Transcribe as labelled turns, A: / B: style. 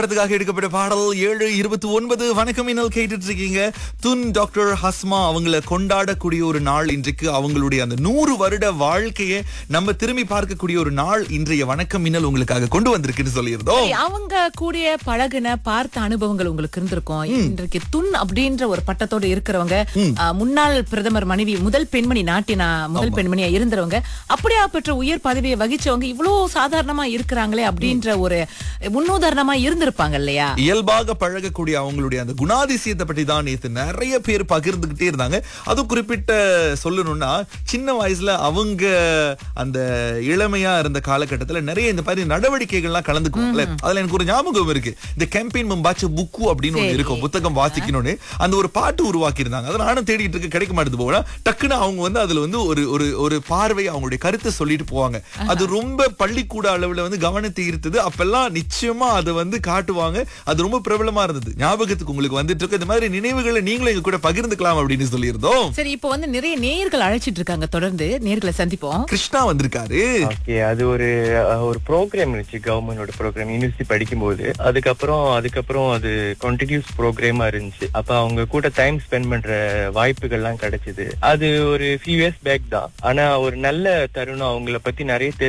A: படத்துக்காக எடுக்கப்பட்ட பாடல் ஏழு இருபத்தி ஒன்பது வணக்கம் இன்னல் கேட்டுட்டு இருக்கீங்க துன் டாக்டர் ஹஸ்மா அவங்கள கொண்டாடக்கூடிய ஒரு நாள் இன்றைக்கு அவங்களுடைய அந்த நூறு வருட வாழ்க்கையை நம்ம திரும்பி பார்க்கக்கூடிய ஒரு நாள் இன்றைய வணக்கம் மின்னல் உங்களுக்காக கொண்டு வந்திருக்குன்னு சொல்லியிருந்தோம்
B: சரி, அவங்க கூடிய பழகுன பார்த்த அனுபவங்கள் உங்களுக்கு இருந்திருக்கும் இன்றைக்கு துன் அப்படின்ற ஒரு பட்டத்தோட இருக்கிறவங்க ஆ, முன்னாள் பிரதமர் மனைவி முதல் பெண்மணி நாட்டினா முதல் பெண்மணியா இருந்தவங்க அப்படியா பெற்ற உயர் பதவியை வகிச்சவங்க இவ்வளவு சாதாரணமா இருக்கிறாங்களே அப்படின்ற ஒரு முன்னுதாரணமா இருந்திருப்பாங்க இல்லையா
A: இயல்பாக பழகக்கூடிய அவங்களுடைய அந்த குணாதிசயத்தை பற்றி தான் நேத்து நிறைய பேர் பகிர்ந்துகிட்டே இருந்தாங்க அதுவும் குறிப்பிட்ட சொல்லணும்னா சின்ன வயசுல அவங்க அந்த இளமையா இருந்த காலகட்டத்துல நிறைய இந்த மாதிரி நடவடிக்கைகள்லாம் கலந்துக்குவாங்கல்ல அதுல எனக்கு ஒரு ஞாபகம் இருக்கு இந்த கேம்பெயின் மம்பாச்சு புக்கு அப்படின்னு ஒண்ணு
B: சரி.
A: இருக்கும் புத்தகம் வாசிக்கணும்னு அந்த ஒரு பாட்டு உருவாக்கி இருந்தாங்க அதை நானும் தேடிட்டு இருக்க கிடைக்க மாட்டேது போனா டக்குன்னு அவங்க வந்து அதுல வந்து ஒரு ஒரு ஒரு பார்வை அவங்களுடைய கருத்தை சொல்லிட்டு போவாங்க அது ரொம்ப பள்ளிக்கூட அளவுல வந்து கவனத்தை ஈர்த்தது அப்பெல்லாம் நிச்சயமா அதை வந்து காட்டுவாங்க அது ரொம்ப பிரபலமா இருந்தது ஞாபகத்துக்கு உங்களுக்கு வந்துட்டு இருக்கு இந்த மாதிரி நினைவுகளை நீங்களும் எங்க கூட பகிர்ந்துக்கலாம் அப்படின்னு சொல்லியிருந்தோம்
B: சரி இப்போ வந்து நிறைய நேயர்கள் அழைச்சிட்டு இருக்காங்க தொடர்ந்து நேர்களை சந்திப்போம்
A: கிருஷ்ணா வந்திருக்காரு
C: ஓகே அது ஒரு அஹ், ஒரு ப்ரோக்ராம் இருந்துச்சு கவர்மெண்டோட ப்ரோக்ராம் யூனிவர்சிட்டி படிக்கும்போது அதுக்கப்புறம் அதுக்கப்புறம் அது கண்டினியூஸ் ப்ரோக்ராமா இருந்துச்சு அப்ப அவங்க கூட டைம் ஸ்பெண்ட் பண்ற வாய்ப்புகள்லாம் கிடைச்சது அது ஒரு ஃபியூ இயர்ஸ் பேக் தான் ஆனா ஒரு நல்ல தருணம் அவங்கள பத்தி நிறைய